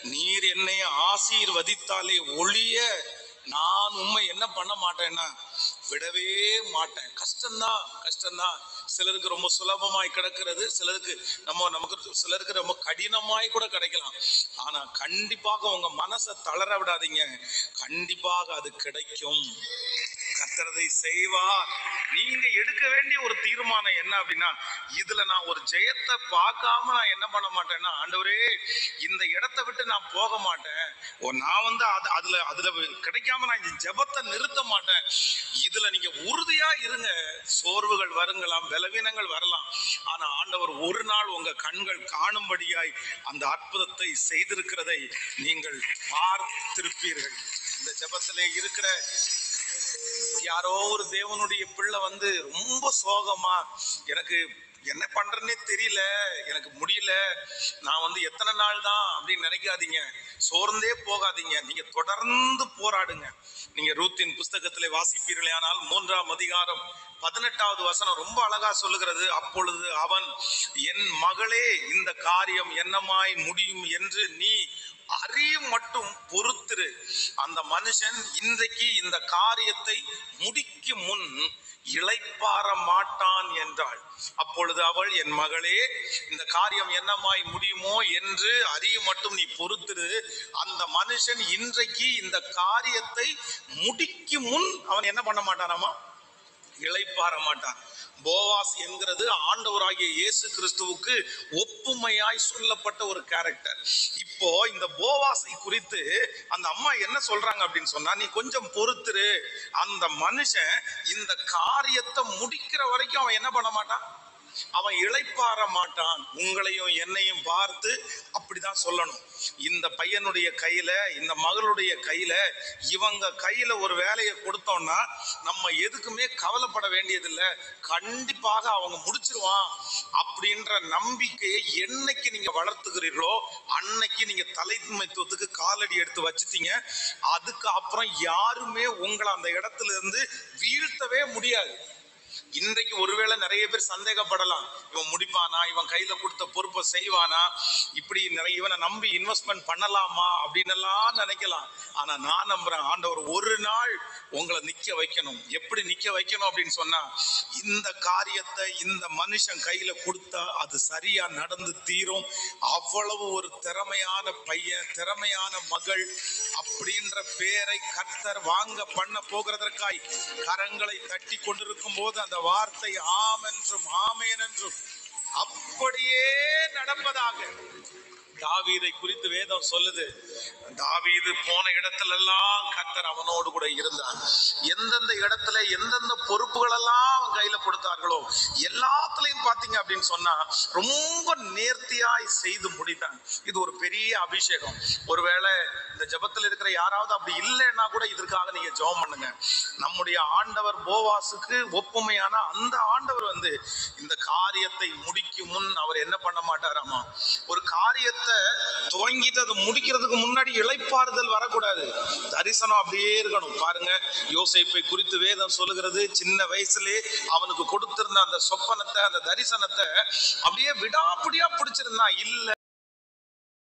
நீர் என்னை ஆசீர்வதித்தாலே ஒழிய நான் உண்மை என்ன பண்ண மாட்டேன்னா விடவே மாட்டேன் கஷ்டம்தான் கஷ்டம்தான் சிலருக்கு ரொம்ப சுலபமாய் கிடக்கிறது சிலருக்கு நம்ம நமக்கு சிலருக்கு ரொம்ப கடினமாய் கூட கிடைக்கலாம் ஆனா கண்டிப்பாக உங்க மனசை தளர விடாதீங்க கண்டிப்பாக அது கிடைக்கும் கர்த்தரதை செய்வார் நீங்க எடுக்க வேண்டிய ஒரு தீர்மானம் என்ன அப்படின்னா இதுல நான் ஒரு ஜெயத்தை பார்க்காம நான் என்ன பண்ண மாட்டேன்னா ஆண்டவரே இந்த இடத்தை விட்டு நான் போக மாட்டேன் ஓ, நான் வந்து அது அதுல அதுல கிடைக்காம நான் இந்த ஜெபத்தை நிறுத்த மாட்டேன் இதுல நீங்க உறுதியா இருங்க சோர்வுகள் வருங்கலாம் பலவீனங்கள் வரலாம் ஆனா ஆண்டவர் ஒரு நாள் உங்க கண்கள் காணும்படியாய் அந்த அற்புதத்தை செய்திருக்கிறதை நீங்கள் பார்த்திருப்பீர்கள் இந்த ஜெபத்திலே இருக்கிற யாரோ ஒரு தேவனுடைய பிள்ளை வந்து ரொம்ப சோகமா எனக்கு என்ன பண்றேன்னே தெரியல எனக்கு முடியல நான் வந்து எத்தனை நாள் தான் அப்படின்னு நினைக்காதீங்க சோர்ந்தே போகாதீங்க நீங்க தொடர்ந்து போராடுங்க நீங்க ரூத்தின் புஸ்தகத்திலே வாசிப்பீர்களே ஆனால் மூன்றாம் அதிகாரம் பதினெட்டாவது வசனம் ரொம்ப அழகா சொல்லுகிறது அப்பொழுது அவன் என் மகளே இந்த காரியம் என்னமாய் முடியும் என்று நீ அறியும் மட்டும் பொறுத்திரு அந்த மனுஷன் இன்றைக்கு இந்த காரியத்தை முடிக்கும் முன் இளைப்பாற மாட்டான் என்றாள் அப்பொழுது அவள் என் மகளே இந்த காரியம் என்னமாய் முடியுமோ என்று அறிய மட்டும் நீ பொறுத்திரு அந்த மனுஷன் இன்றைக்கு இந்த காரியத்தை முடிக்கும் முன் அவன் என்ன பண்ண மாட்டானாமா இளைப்பாற மாட்டான் போவாஸ் என்கிறது ஆண்டவராகிய இயேசு கிறிஸ்துவுக்கு ஒப்புமையாய் சொல்லப்பட்ட ஒரு கேரக்டர் இப்போ இந்த போவாஸை குறித்து அந்த அம்மா என்ன சொல்றாங்க அப்படின்னு சொன்னா நீ கொஞ்சம் பொறுத்துரு அந்த மனுஷன் இந்த காரியத்தை முடிக்கிற வரைக்கும் அவன் என்ன பண்ண மாட்டான் அவன் இளைப்பாற மாட்டான் உங்களையும் என்னையும் பார்த்து அப்படிதான் சொல்லணும் இந்த பையனுடைய கையில இந்த மகளுடைய கையில இவங்க கையில ஒரு வேலையை கொடுத்தோம்னா நம்ம எதுக்குமே கவலைப்பட வேண்டியதில்லை கண்டிப்பாக அவங்க முடிச்சிருவான் அப்படின்ற நம்பிக்கையை என்னைக்கு நீங்க வளர்த்துக்கிறீர்களோ அன்னைக்கு நீங்க தலைமைத்துவத்துக்கு காலடி எடுத்து வச்சிட்டீங்க அதுக்கு அப்புறம் யாருமே உங்களை அந்த இடத்துல இருந்து வீழ்த்தவே முடியாது இன்றைக்கு ஒருவேளை நிறைய பேர் சந்தேகப்படலாம் இவன் முடிப்பானா இவன் கையில கொடுத்த பொறுப்பை செய்வானா இப்படி நிறைய இவனை நம்பி இன்வெஸ்ட்மெண்ட் பண்ணலாமா அப்படின்னு எல்லாம் நினைக்கலாம் ஆனா நான் நம்புறேன் ஆண்டவர் ஒரு நாள் உங்களை நிக்க வைக்கணும் எப்படி நிக்க வைக்கணும் அப்படின்னு சொன்னா இந்த காரியத்தை இந்த மனுஷன் கையில கொடுத்தா அது சரியா நடந்து தீரும் அவ்வளவு ஒரு திறமையான பையன் திறமையான மகள் அப்படின்ற பேரை கர்த்தர் வாங்க பண்ண போகிறதற்காய் கரங்களை தட்டி கொண்டிருக்கும் போது அந்த வார்த்தை ஆம் என்றும் ஆமேன் என்றும் அப்படியே நடப்பதாக தாவீதை குறித்து வேதம் சொல்லுது தாவீது போன இடத்துல எல்லாம் கர்த்தர் அவனோடு கூட இருந்தான் எந்தெந்த இடத்துல எந்தெந்த பொறுப்புகள் எல்லாம் அவன் கையில கொடுத்தார்களோ எல்லாத்துலயும் பாத்தீங்க அப்படின்னு சொன்னா ரொம்ப நேர்த்தியாய் செய்து முடித்தான் இது ஒரு பெரிய அபிஷேகம் ஒருவேளை இந்த ஜெபத்துல இருக்கிற யாராவது அப்படி இல்லைன்னா கூட இதற்காக நீங்க ஜெபம் பண்ணுங்க நம்முடைய ஆண்டவர் போவாசுக்கு ஒப்புமையான அந்த ஆண்டவர் வந்து இந்த காரியத்தை முடிக்கும் முன் அவர் என்ன பண்ண மாட்டாராமா ஒரு காரியத்தை துவங்கிட்டு அதை முடிக்கிறதுக்கு முன்னாடி இளைப்பாறுதல் வரக்கூடாது தரிசனம் அப்படியே இருக்கணும் பாருங்க யோசேப்பை குறித்து வேதம் சொல்லுகிறது சின்ன வயசுலே அவனுக்கு கொடுத்திருந்த அந்த சொப்பனத்தை அந்த தரிசனத்தை அப்படியே விடாப்பிடியா பிடிச்சிருந்தான் இல்ல